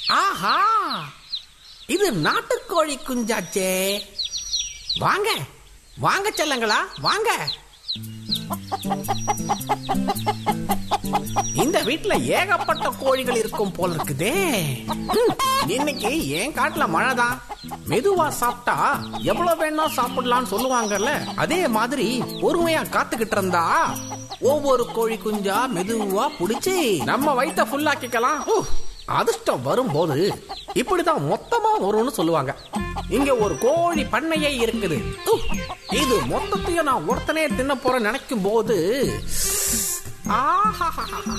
ஆஹா இது நாட்டுக்கோழி குஞ்சாச்சே வாங்க வாங்க செல்லங்களா வாங்க இந்த வீட்ல ஏகப்பட்ட கோழிகள் இருக்கும் போல இருக்குதே ம், இன்னைக்கு என் காட்டுல மழைதான் மெதுவா சாப்பிட்டா எவ்வளவு வேணா சாப்பிடலாம்னு சொல்லுவாங்கல்ல அதே மாதிரி பொறுமையா காத்துக்கிட்டு இருந்தா ஒவ்வொரு கோழி குஞ்சா மெதுவா புடிச்சு நம்ம வயித்த ஃபுல்லாக்கிக்கலாம் உஃப், அதிர்ஷ்டம் வரும்போது இப்படிதான் மொத்தமா வரும்னு சொல்லுவாங்க இங்க ஒரு கோழி பண்ணையே இருக்குது உஃப், இது மொத்தத்தையும் நான் ஒருத்தனே தின்ன போற நினைக்கும் போது ஆஹா